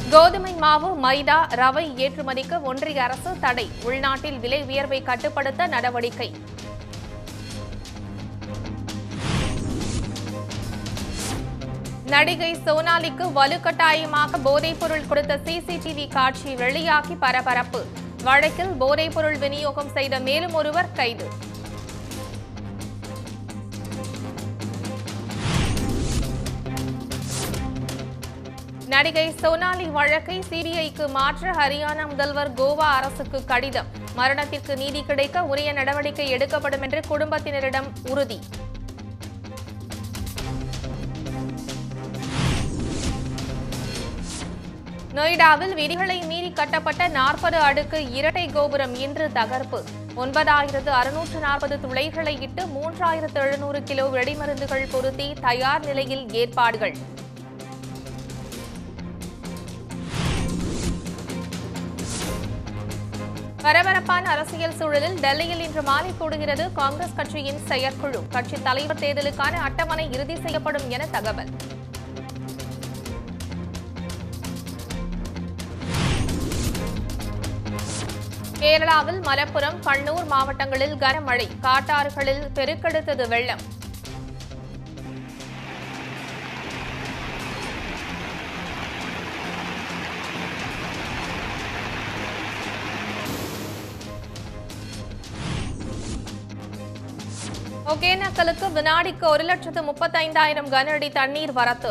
கோதுமை மாவு மைதா ரவை ஏற்றுமதிக்கு ஒன்றிய அரசு தடை உள்நாட்டில் விலை உயர்வை கட்டுப்படுத்த நடவடிக்கை நடிகை சோனாலிக்கு வலுக்கட்டாயமாக போதைப்பொருள் கொடுத்த சிசிடிவி காட்சி வெளியாகி பரபரப்பு வழக்கில் போதைப்பொருள் விநியோகம் செய்த மேலும் ஒருவர் கைது நடிகை சோனாலி வழக்கை சிபிஐக்கு மாற்ற ஹரியானா முதல்வர் கோவா அரசுக்கு கடிதம் மரணத்திற்கு நீதி கிடைக்க உரிய நடவடிக்கை எடுக்கப்படும் என்று குடும்பத்தினரிடம் உறுதி நொய்டாவில் விதிகளை மீறி கட்டப்பட்ட நாற்பது அடுக்கு இரட்டை கோபுரம் இன்று தகர்ப்பு ஒன்பதாயிரத்து அறுநூற்று நாற்பது துளைகளை இட்டு மூன்றாயிரத்து எழுநூறு கிலோ வெடிமருந்துகள் பொருத்தி தயார் நிலையில் ஏற்பாடுகள் பரபரப்பான அரசியல் சூழலில் டெல்லியில் இன்று மாலை கூடுகிறது காங்கிரஸ் கட்சியின் செயற்குழு கட்சி தலைவர் தேர்தலுக்கான அட்டவணை இறுதி செய்யப்படும் என தகவல் கேரளாவில் மலப்புரம் கண்ணூர் மாவட்டங்களில் கனமழை காட்டாறுகளில் பெருக்கெடுத்தது வெள்ளம் ஒகேனக்கலுக்கு வினாடிக்கு ஒரு லட்சத்து முப்பத்தைந்தாயிரம் கன அடி தண்ணீர் வரத்து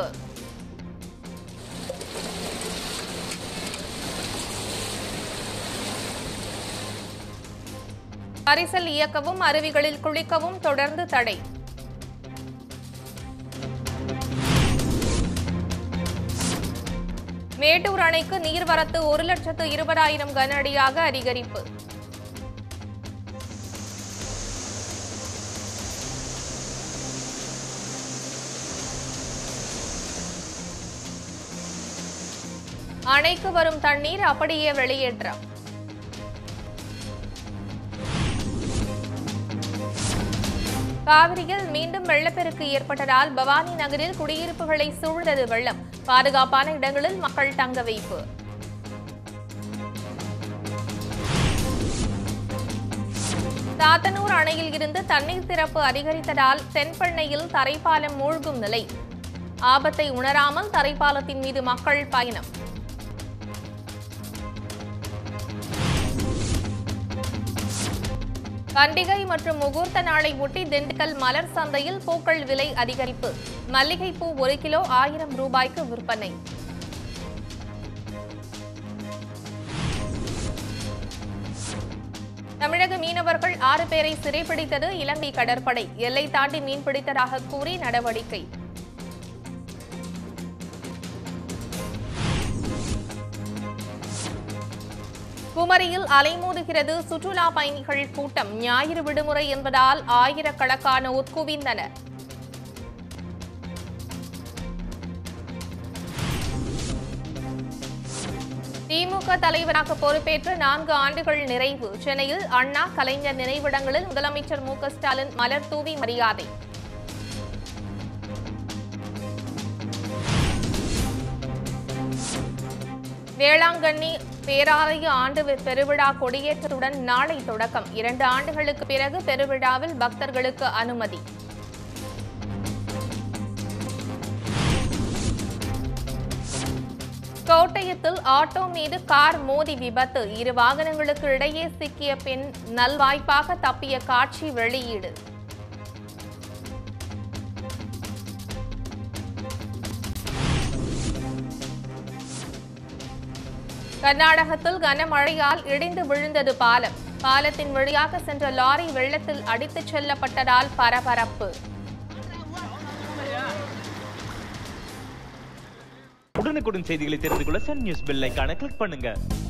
பரிசல் இயக்கவும் அருவிகளில் குளிக்கவும் தொடர்ந்து தடை மேட்டூர் அணைக்கு நீர்வரத்து ஒரு லட்சத்து இருபதாயிரம் கன அடியாக அதிகரிப்பு அணைக்கு வரும் தண்ணீர் அப்படியே வெளியேற்றம் காவிரியில் மீண்டும் வெள்ளப்பெருக்கு ஏற்பட்டதால் பவானி நகரில் குடியிருப்புகளை சூழ்ந்தது வெள்ளம் பாதுகாப்பான இடங்களில் மக்கள் தங்க வைப்பு சாத்தனூர் அணையில் இருந்து தண்ணீர் திறப்பு அதிகரித்ததால் தென்பெண்ணையில் தரைப்பாலம் மூழ்கும் நிலை ஆபத்தை உணராமல் தரைப்பாலத்தின் மீது மக்கள் பயணம் பண்டிகை மற்றும் முகூர்த்த நாளை ஒட்டி திண்டுக்கல் மலர் சந்தையில் பூக்கள் விலை அதிகரிப்பு மல்லிகைப்பூ ஒரு கிலோ ஆயிரம் ரூபாய்க்கு விற்பனை தமிழக மீனவர்கள் ஆறு பேரை சிறைப்பிடித்தது இலங்கை கடற்படை எல்லை தாண்டி மீன்பிடித்ததாக கூறி நடவடிக்கை குமரியில் அலைமோதுகிறது சுற்றுலா பயணிகள் கூட்டம் ஞாயிறு விடுமுறை என்பதால் ஆயிரக்கணக்கானோர் குவிந்தனர் திமுக தலைவராக பொறுப்பேற்று நான்கு ஆண்டுகள் நிறைவு சென்னையில் அண்ணா கலைஞர் நினைவிடங்களில் முதலமைச்சர் மு க ஸ்டாலின் மலர் தூவி மரியாதை வேளாங்கண்ணி பேராலய ஆண்டு பெருவிழா கொடியேற்றத்துடன் நாளை தொடக்கம் இரண்டு ஆண்டுகளுக்கு பிறகு பெருவிழாவில் பக்தர்களுக்கு அனுமதி கோட்டயத்தில் ஆட்டோ மீது கார் மோதி விபத்து இரு வாகனங்களுக்கு இடையே சிக்கிய பெண் நல்வாய்ப்பாக தப்பிய காட்சி வெளியீடு கர்நாடகத்தில் கனமழையால் இடிந்து விழுந்தது பாலம் பாலத்தின் வழியாக சென்ற லாரி வெள்ளத்தில் அடித்துச் செல்லப்பட்டதால் பரபரப்பு உடனுக்குடன் செய்திகளை தெரிந்து கொள்ள சன் நியூஸ் பெல் ஐகானை கிளிக் பண்ணுங்க